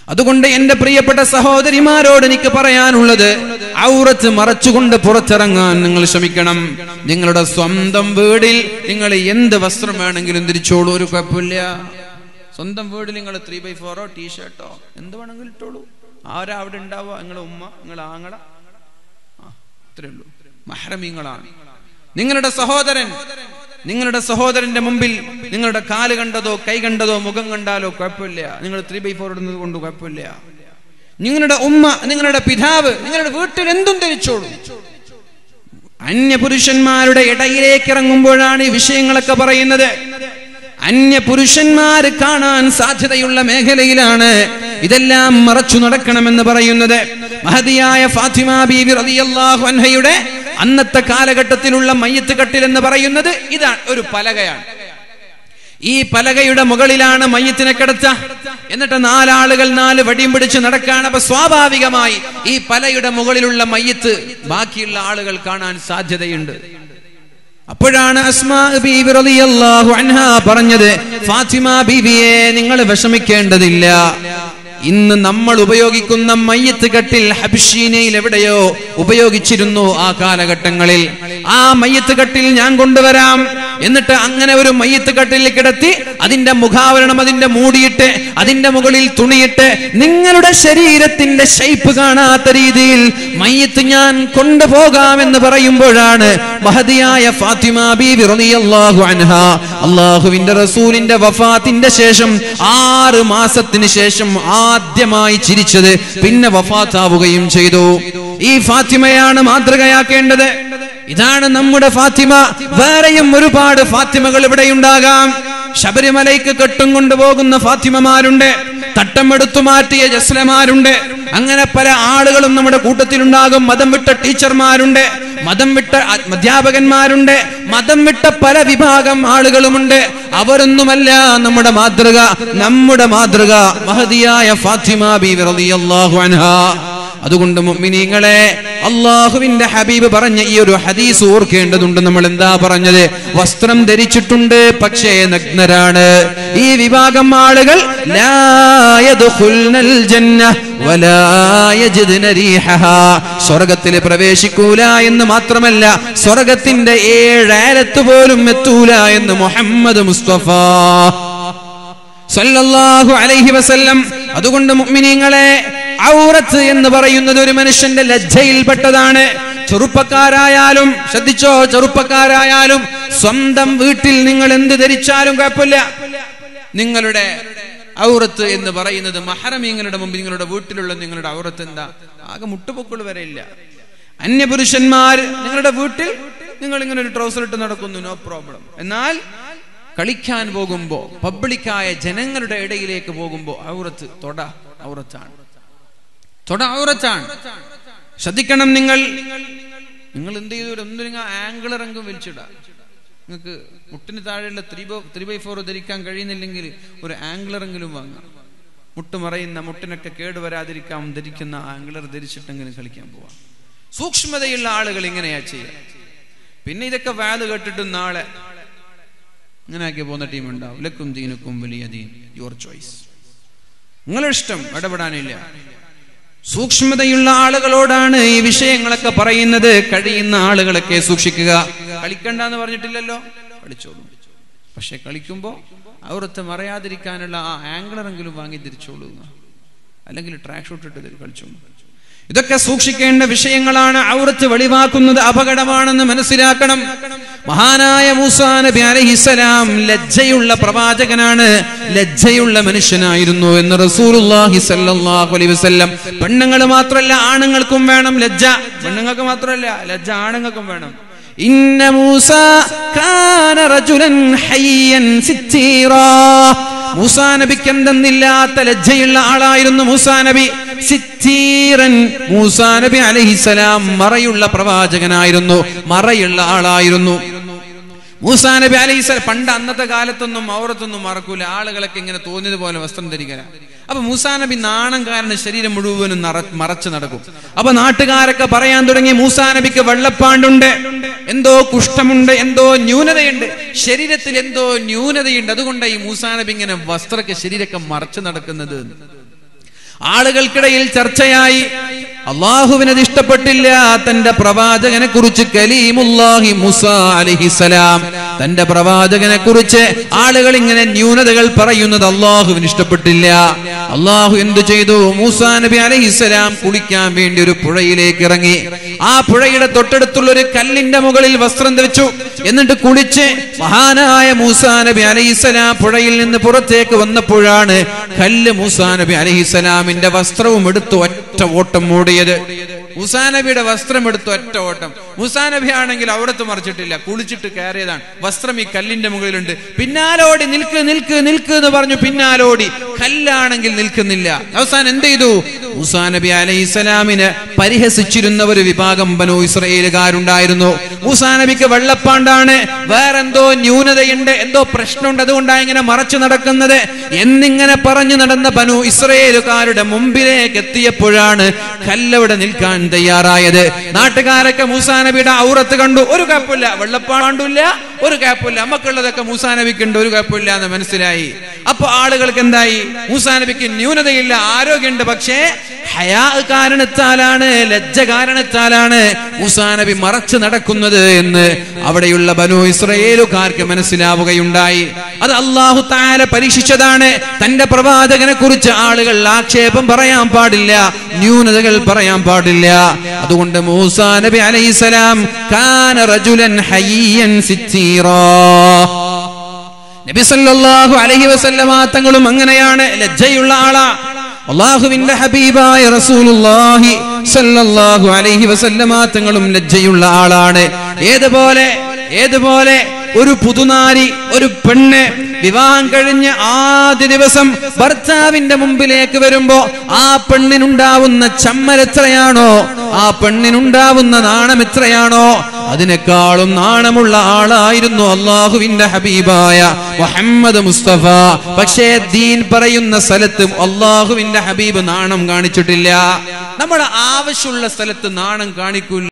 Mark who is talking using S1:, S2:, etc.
S1: അതുകൊണ്ട് എന്റെ പ്രിയപ്പെട്ട സഹോദരിമാരോട് എനിക്ക് പറയാനുള്ളത് ഔറത്ത് മറച്ചുകൊണ്ട് പുറത്തിറങ്ങാൻ നിങ്ങൾ ശ്രമിക്കണം നിങ്ങളുടെ സ്വന്തം വീടിൽ നിങ്ങൾ എന്ത് വസ്ത്രം വേണമെങ്കിലും തിരിച്ചോളൂ ഒരു കുഴപ്പമില്ല സ്വന്തം വീട്ടിൽ നിങ്ങൾ ത്രീ ബൈ ഫോറോ ടീഷർട്ടോ എന്ത് വേണമെങ്കിലും ഇട്ടോളൂ ആരാ അവിടെ ഉണ്ടാവുക നിങ്ങളെ ഉമ്മ നിങ്ങളെ ആങ്ങള ആ, അത്രേ ഉള്ളൂ മഹ്റമീങ്ങളാണ് നിങ്ങളുടെ സഹോദരൻ നിങ്ങളുടെ സഹോദരന്റെ മുമ്പിൽ നിങ്ങളുടെ കാല് കണ്ടതോ കൈ കണ്ടതോ മുഖം കണ്ടാലോ കുഴപ്പമില്ല നിങ്ങൾ ത്രീ ബൈ ഫോർ ഇടുന്നത് കൊണ്ട് കുഴപ്പമില്ല നിങ്ങളുടെ ഉമ്മ നിങ്ങളുടെ പിതാവ് നിങ്ങളുടെ വീട്ടിൽ എന്തും ധരിച്ചോളൂ അന്യപുരുഷന്മാരുടെ ഇടയിലേക്ക് ഇറങ്ങുമ്പോഴാണ് ഈ വിഷയങ്ങളൊക്കെ പറയുന്നത് അന്യപുരുഷന്മാര് കാണാൻ സാധ്യതയുള്ള മേഖലയിലാണ് ഇതെല്ലാം മറച്ചു നടക്കണമെന്ന് പറയുന്നത് മഹതിയായ ഫാത്തിമ ബീബി റളിയല്ലാഹു അൻഹയുടെ അന്നത്തെ കാലഘട്ടത്തിലുള്ള മയ്യത്ത് കട്ടിൽ എന്ന് പറയുന്നത് ഇതാണ് ഒരു പലകയാണ് ഈ പലകയുടെ മുകളിലാണ് മയ്യത്തിനെ കിടത്ത എന്നിട്ട് നാലാളുകൾ നാല് വടിയും പിടിച്ച് നടക്കാണ് അപ്പൊ സ്വാഭാവികമായി ഈ പലയുടെ മുകളിലുള്ള മയ്യത്ത് ബാക്കിയുള്ള ആളുകൾ കാണാൻ സാധ്യതയുണ്ട് അപ്പോഴാണ് അസ്മാ ബീബി റളിയല്ലാഹു അൻഹ പറഞ്ഞത് ഫാത്തിമ ബീബിയെ നിങ്ങൾ വിഷമിക്കേണ്ടതില്ല ഇന്ന് നമ്മൾ ഉപയോഗിക്കുന്ന മയ്യത്ത് കട്ടിൽ ഹബിഷീനയിൽ എവിടെയോ ഉപയോഗിച്ചിരുന്നു ആ കാലഘട്ടങ്ങളിൽ ആ മയ്യത്ത് കട്ടിൽ ഞാൻ കൊണ്ടുവരാം എന്നിട്ട് അങ്ങനെ ഒരു മയ്യത്ത് കട്ടിൽ കിടത്തി അതിന്റെ മുഖാവരണം അതിന്റെ മൂടിയിട്ട് അതിന്റെ മുകളിൽ തുണിയിട്ട് നിങ്ങളുടെ ശരീരത്തിന്റെ ഷൈപ്പ് കാണാത്ത രീതിയിൽ മയ്യത്ത് ഞാൻ കൊണ്ടുപോകാമെന്ന് പറയുമ്പോഴാണ് മഹതിയായ ഫാത്തിമ ബീബി റളിയല്ലാഹു അൻഹ അള്ളാഹുവിന്റെ റസൂലിന്റെ വഫാത്തിന്റെ ശേഷം ആറ് മാസത്തിന് ശേഷം ആദ്യമായി ചിരിച്ചത് പിന്നെ വഫാത്താവുകയും ചെയ്തു ഈ ഫാത്തിമയാണ് മാതൃകയാക്കേണ്ടത് ഇതാണ് നമ്മുടെ ഫാത്തിമ വേറെയും ഒരുപാട് ഫാത്തിമകൾ ഇവിടെ ഉണ്ടാകാം ശബരിമലയ്ക്ക് കെട്ടും കൊണ്ടുപോകുന്ന ഫാത്തിമമാരുണ്ട് തട്ടം എടുത്തു മാറ്റിയ ജസ്ലമാരുണ്ട് അങ്ങനെ പല ആളുകളും നമ്മുടെ കൂട്ടത്തിലുണ്ടാകും മതം വിട്ട ടീച്ചർമാരുണ്ട് മതം വിട്ട അധ്യാപകന്മാരുണ്ട് മതം വിട്ട പല വിഭാഗം ആളുകളുമുണ്ട് അവരൊന്നുമല്ല നമ്മുടെ മാതൃക നമ്മുടെ മാതൃക മഹതിയായ ഫാത്തിമ ബീവി റളിയല്ലാഹു അൻഹാ അതുകൊണ്ട് മുഅ്മിനീങ്ങളെ അള്ളാഹുവിന്റെ ഹബീബ് പറഞ്ഞ ഈ ഒരു ഹദീസ് ഓർക്കേണ്ടതുണ്ട് നമ്മൾ എന്താ പറഞ്ഞത് വസ്ത്രം ധരിച്ചിട്ടുണ്ട് പക്ഷേ നഗ്നരാണ് ഈ വിഭാഗം ആളുകൾ ലാ യദ്ഖുൽനൽ ജന്ന വലാ യജിദ്ന റീഹഹാ സ്വർഗ്ഗത്തിൽ പ്രവേശിക്കൂല എന്ന് മാത്രമല്ല സ്വർഗ്ഗത്തിന്റെ ഏഴാലത്ത് പോലും എത്തൂല എന്ന് മുഹമ്മദ് മുസ്തഫ സല്ലല്ലാഹു അലൈഹി വസല്ലം അതുകൊണ്ട് മുഅ്മിനീങ്ങളെ ഔറത്ത് എന്ന് പറയുന്നത് ഒരു മനുഷ്യന്റെ ലജ്ജയിൽപ്പെട്ടതാണ് ചെറുപ്പക്കാരായാലും ശ്രദ്ധിച്ചോ ചെറുപ്പക്കാരായാലും സ്വന്തം വീട്ടിൽ നിങ്ങൾ എന്ത് ധരിച്ചാലും കുഴപ്പമില്ല നിങ്ങളുടെ ഔറത്ത് എന്ന് പറയുന്നത് മഹറമീങ്ങളുടെ മുമ്പിൽ നിങ്ങളുടെ വീട്ടിലുള്ള നിങ്ങളുടെ ഔറത്ത് എന്താ ആകെ മുട്ടുപൊക്കൾ വരെ ഇല്ല അന്യപുരുഷന്മാർ നിങ്ങളുടെ വീട്ടിൽ നിങ്ങൾ ഇങ്ങനെ ഒരു ട്രൗസർ ഇട്ട് നടക്കുന്നു നോ പ്രോബ്ലം എന്നാൽ കളിക്കാൻ പോകുമ്പോ പബ്ലിക്കായ ജനങ്ങളുടെ ഇടയിലേക്ക് പോകുമ്പോ ഔറത്ത് തൊട ഔറത്താണ് തൊട ഔറത്താണ് ശ്രദ്ധിക്കണം നിങ്ങൾ നിങ്ങൾ എന്ത് ചെയ്തു ഒന്ന് നിങ്ങൾ ആംഗിൾ ഇറങ്ങും വലിച്ചിടാം നിങ്ങൾക്ക് മുട്ടിന് താഴെയുള്ള three by three by four ധരിക്കാൻ കഴിയുന്നില്ലെങ്കിൽ ഒരു ആംഗിളറെങ്കിലും വാങ്ങാം മുട്ട് മറയുന്ന മുട്ടിനൊക്കെ കേടുവരാതിരിക്കാൻ ധരിക്കുന്ന ആംഗിളർ ധരിച്ചിട്ടെങ്കിലും കളിക്കാൻ പോവാം സൂക്ഷ്മതയുള്ള ആളുകൾ ഇങ്ങനെയാ ചെയ്യുക പിന്നെ ഇതൊക്കെ വാല് കേട്ടിട്ട് നാളെ ഇങ്ങനെ ആക്കി പോകുന്ന ടീം ഉണ്ടാവും ലക്കും ദീനക്കും വലിയ ദീൻ യുവർ ചോയ്സ് നിങ്ങളുടെ ഇഷ്ടം ഇടപെടാനില്ല സൂക്ഷ്മതയുള്ള ആളുകളോടാണ് ഈ വിഷയങ്ങളൊക്കെ പറയുന്നത് കഴിയുന്ന ആളുകളൊക്കെ സൂക്ഷിക്കുക കളിക്കണ്ട എന്ന് പറഞ്ഞിട്ടില്ലല്ലോ കളിച്ചോളൂ പക്ഷെ കളിക്കുമ്പോ അവരത്തെ മറയാതിരിക്കാനുള്ള ആ ആംഗിളറെങ്കിലും വാങ്ങി തിരിച്ചോളൂ അല്ലെങ്കിൽ ട്രാക്ക് ഷൂട്ട് ഇട്ട് കളിച്ചോളൂ ഇതൊക്കെ സൂക്ഷിക്കേണ്ട വിഷയങ്ങളാണ് ഔറത്ത് വെളിവാക്കുന്നത് അപകടമാണെന്ന് മനസ്സിലാക്കണം മഹാനായ മൂസാ നബി അലഹിസലാം ലജ്ജയുള്ള പ്രവാചകനാണ് ലജ്ജയുള്ള മനുഷ്യനായിരുന്നു എന്ന് റസൂലുള്ളാഹി സല്ലല്ലാഹു അലൈഹി വസല്ലം പെണ്ണുങ്ങൾ മാത്രമല്ല ആണുങ്ങൾക്കും വേണം ലജ്ജ പെണ്ണുങ്ങൾക്ക് മാത്രമല്ല ലജ്ജ ആണുങ്ങൾക്കും വേണം ഇന്ന മൂസ കാന റജുലൻ ഹയ്യൻ സിത്തീറാ മൂസാ നബിക്ക് എന്തെന്നില്ലാത്ത ലജ്ജയുള്ള ആളായിരുന്നു മൂസാ നബി സിത്തീറൻ മൂസാ നബി അലഹിസലാം മറയുള്ള പ്രവാചകനായിരുന്നു മറയുള്ള ആളായിരുന്നു മൂസാ നബി അലൈഹിസ്സലാം പണ്ട് അന്നത്തെ കാലത്തൊന്നും ഔറത്തൊന്നും മറക്കൂല ആളുകളൊക്കെ ഇങ്ങനെ തോന്നിയതുപോലെ വസ്ത്രം ധരിക്കല അപ്പൊ മൂസാ നബി നാണം കാരണം ശരീരം മുഴുവനും നിറ മറച്ചു നടക്കും അപ്പൊ നാട്ടുകാരൊക്കെ പറയാൻ തുടങ്ങി മൂസാ നബിക്ക് വെള്ളപ്പാണ്ടുണ്ട് എന്തോ കുഷ്ഠമുണ്ട് എന്തോ ന്യൂനതയുണ്ട് ശരീരത്തിൽ എന്തോ ന്യൂനതയുണ്ട് അതുകൊണ്ട് ഈ മൂസാ നബി ഇങ്ങനെ വസ്ത്രമൊക്കെ ശരീരമൊക്കെ മറച്ചു നടക്കുന്നത് ആളുകൾക്കിടയിൽ ചർച്ചയായി അള്ളാഹുവിനത് ഇഷ്ടപ്പെട്ടില്ല തന്റെ പ്രവാചകനെ കുറിച്ച് കലീമുല്ലാഹി മുസ അലിഹിസലാം തന്റെ പ്രവാചകനെ കുറിച്ച് ആളുകൾ ഇങ്ങനെ ന്യൂനതകൾ പറയുന്നത് അള്ളാഹുവിന് ഇഷ്ടപ്പെട്ടില്ല അള്ളാഹു എന്തു ചെയ്തു മൂസാ നബി അലഹിസലാം കുളിക്കാൻ വേണ്ടി ഒരു പുഴയിലേക്ക് ഇറങ്ങി ആ പുഴയുടെ തൊട്ടടുത്തുള്ള ഒരു കല്ലിന്റെ മുകളിൽ വസ്ത്രം വെച്ചു എന്നിട്ട് കുളിച്ച് മഹാനായ മൂസാ നബി അലഹിസലാം പുഴയിൽ നിന്ന് പുറത്തേക്ക് വന്നപ്പോഴാണ് കല്ല് മൂസാ നബി അലഹിസലാമിന്റെ വസ്ത്രവും എടുത്ത് ഒറ്റ ഓട്ടം മൂടിയത് മൂസാ നബിയുടെ വസ്ത്രം എടുത്ത് ഒറ്റ ഓട്ടം മൂസാ നബി ആണെങ്കിൽ അവിടത്ത് മറിച്ചിട്ടില്ല കുളിച്ചിട്ട് കയറിയതാണ് വസ്ത്രം ഈ കല്ലിന്റെ മുകളിലുണ്ട് പിന്നാലോടി നിൽക്ക് നിൽക്ക് നിൽക്ക് എന്ന് പറഞ്ഞു പിന്നാലോടി കല്ലാണെങ്കിൽ നിൽക്കുന്നില്ല അവസാനം എന്ത് ചെയ്തു മൂസാ നബി അലൈഹി സ്വലാമിന് പരിഹസിച്ചിരുന്ന ഒരു വിഭാഗം ബനു ഇസ്രയേലുകാരുണ്ടായിരുന്നു മൂസാ നബിക്ക് വെള്ളപ്പാണ്ടാണ് വേറെന്തോ ന്യൂനതയുണ്ട് എന്തോ പ്രശ്നമുണ്ട് അതുകൊണ്ടാണ് ഇങ്ങനെ മറച്ചു നടക്കുന്നത് എന്നിങ്ങനെ പറഞ്ഞു നടന്ന ബനു ഇസ്രയേലുകാരുടെ മുമ്പിലേക്ക് എത്തിയപ്പോഴാണ് കല്ലവിടെ നിൽക്കാൻ തയ്യാറായത് നാട്ടുകാരൊക്കെ മൂസാ നബിയുടെ ഔറത്ത് കണ്ടു ഒരു കുഴപ്പമില്ല വെള്ളപ്പാണ്ടില്ല ഒരു കുഴപ്പമില്ല നമുക്കുള്ളതൊക്കെ മൂസാ നബിക്കുണ്ട് ഒരു കുഴപ്പമില്ല എന്ന് മനസ്സിലായി അപ്പൊ ആളുകൾക്ക് എന്തായി മൂസാ നബിക്ക് ന്യൂനതയില്ല ആരോഗ്യമുണ്ട് പക്ഷേ ഹയാ കാരണത്താലാണ് ലജ്ജ കാരണത്താലാണ് മൂസാ നബി മറച്ചു നടക്കുന്നത് എന്ന് അവിടെയുള്ള ബനു ഇസ്രയേലുകാർക്ക് മനസ്സിലാവുകയുണ്ടായി അത് അള്ളാഹു താര പരീക്ഷിച്ചതാണ് തന്റെ പ്രവാചകനെ കുറിച്ച് ആളുകൾ ആക്ഷേപം പറയാൻ പാടില്ല ന്യൂനതകൾ പറയാൻ പാടില്ല അതുകൊണ്ട് മൂസാ നബി അലൈഹിസലാം കാന റജുലൻ ഹയ്യൻ സിത്തീറാ നബി സല്ലല്ലാഹു അലൈഹി വസല്ലമ തങ്ങളും അങ്ങനെയാണ് ലജ്ജയുള്ള ആളാ അള്ളാഹുവിന്റെ ഹബീബായ റസൂലുള്ളാഹി സല്ലല്ലാഹു അലൈഹി വസല്ലമ തങ്ങളും ലജ്ജയുള്ള ആളാണ് ഏതുപോലെ ഏതുപോലെ ഒരു പുതുനാരി ഒരു പെണ്ണ് വിവാഹം കഴിഞ്ഞ് ആദ്യ ദിവസം ഭർത്താവിന്റെ മുമ്പിലേക്ക് വരുമ്പോ ആ പെണ്ണിനുണ്ടാവുന്ന ചമ്മൽ എത്രയാണോ ആ പെണ്ണിനുണ്ടാവുന്ന നാണം എത്രയാണോ അതിനേക്കാളും നാണമുള്ള ആളായിരുന്നു അള്ളാഹുവിന്റെ ഹബീബായ മുഹമ്മദ് മുസ്തഫ പക്ഷേ ദീൻ പറയുന്ന സ്ഥലത്ത് അള്ളാഹുവിന്റെ ഹബീബ് നാണം കാണിച്ചിട്ടില്ല നമ്മുടെ ആവശ്യമുള്ള സ്ഥലത്ത് നാണം കാണിക്കൂല